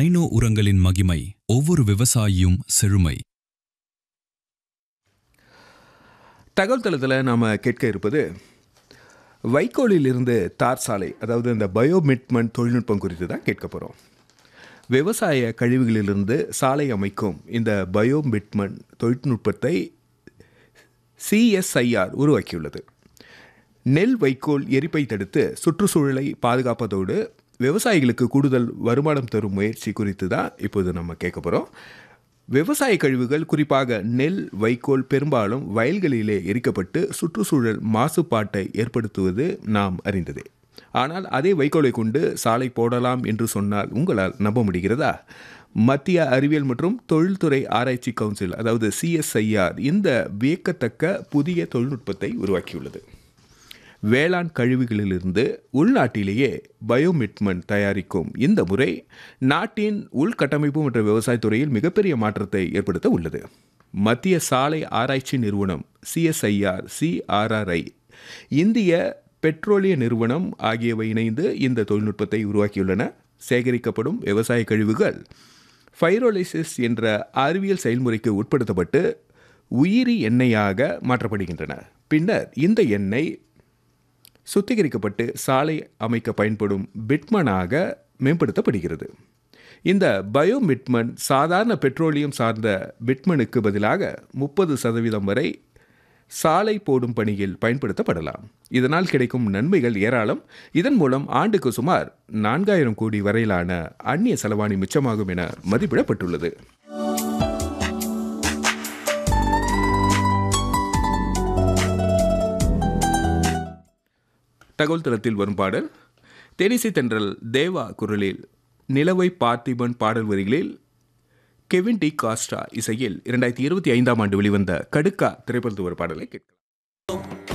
rhino உரங்களின் மகிமை ஒவ்வொரு விவசாயியும் செழுமை தகவல் தளத்தில் நாம் கேட்க இருப்பது வைக்கோலில் இருந்து தார் சாலை அதாவது இந்த பயோமிட்மெண்ட் தொழில்நுட்பம் குறித்து தான் கேட்க போகிறோம் விவசாய கழிவுகளிலிருந்து சாலை அமைக்கும் இந்த பயோமிட்மெண்ட் தொழில்நுட்பத்தை சிஎஸ்ஐஆர் உருவாக்கியுள்ளது நெல் வைக்கோல் எரிப்பை தடுத்து சுற்றுச்சூழலை பாதுகாப்பதோடு விவசாயிகளுக்கு கூடுதல் வருமானம் தரும் முயற்சி குறித்து தான் இப்போது நம்ம கேட்க போகிறோம் விவசாய கழிவுகள் குறிப்பாக நெல் வைக்கோல் பெரும்பாலும் வயல்களிலே எரிக்கப்பட்டு சுற்றுச்சூழல் மாசுபாட்டை ஏற்படுத்துவது நாம் அறிந்ததே ஆனால் அதே வைக்கோலை கொண்டு சாலை போடலாம் என்று சொன்னால் உங்களால் நம்ப முடிகிறதா மத்திய அறிவியல் மற்றும் தொழில்துறை ஆராய்ச்சி கவுன்சில் அதாவது சிஎஸ்ஐஆர் இந்த வியக்கத்தக்க புதிய தொழில்நுட்பத்தை உருவாக்கியுள்ளது வேளாண் கழிவுகளிலிருந்து உள்நாட்டிலேயே பயோமிட்மெண்ட் தயாரிக்கும் இந்த முறை நாட்டின் உள்கட்டமைப்பு மற்றும் விவசாயத்துறையில் மிகப்பெரிய மாற்றத்தை ஏற்படுத்த உள்ளது மத்திய சாலை ஆராய்ச்சி நிறுவனம் சிஎஸ்ஐஆர் சிஆர்ஆர்ஐ இந்திய பெட்ரோலிய நிறுவனம் ஆகியவை இணைந்து இந்த தொழில்நுட்பத்தை உருவாக்கியுள்ளன சேகரிக்கப்படும் விவசாய கழிவுகள் ஃபைரோலைசிஸ் என்ற அறிவியல் செயல்முறைக்கு உட்படுத்தப்பட்டு உயிரி எண்ணெயாக மாற்றப்படுகின்றன பின்னர் இந்த எண்ணெய் சுத்திகரிக்கப்பட்டு சாலை அமைக்க பயன்படும் பிட்மனாக மேம்படுத்தப்படுகிறது இந்த பயோமிட்மன் சாதாரண பெட்ரோலியம் சார்ந்த பிட்மனுக்கு பதிலாக முப்பது சதவீதம் வரை சாலை போடும் பணியில் பயன்படுத்தப்படலாம் இதனால் கிடைக்கும் நன்மைகள் ஏராளம் இதன் மூலம் ஆண்டுக்கு சுமார் நான்காயிரம் கோடி வரையிலான அந்நிய செலவாணி மிச்சமாகும் என மதிப்பிடப்பட்டுள்ளது தகவல் தளத்தில் வரும் பாடல் தேனிசை தென்றல் தேவா குரலில் நிலவை பார்த்திபன் பாடல் வரிகளில் கெவின் டி காஸ்டா இசையில் இரண்டாயிரத்தி இருபத்தி ஐந்தாம் ஆண்டு வெளிவந்த கடுக்கா திரைப்படத்து ஒரு பாடலை கேட்கலாம்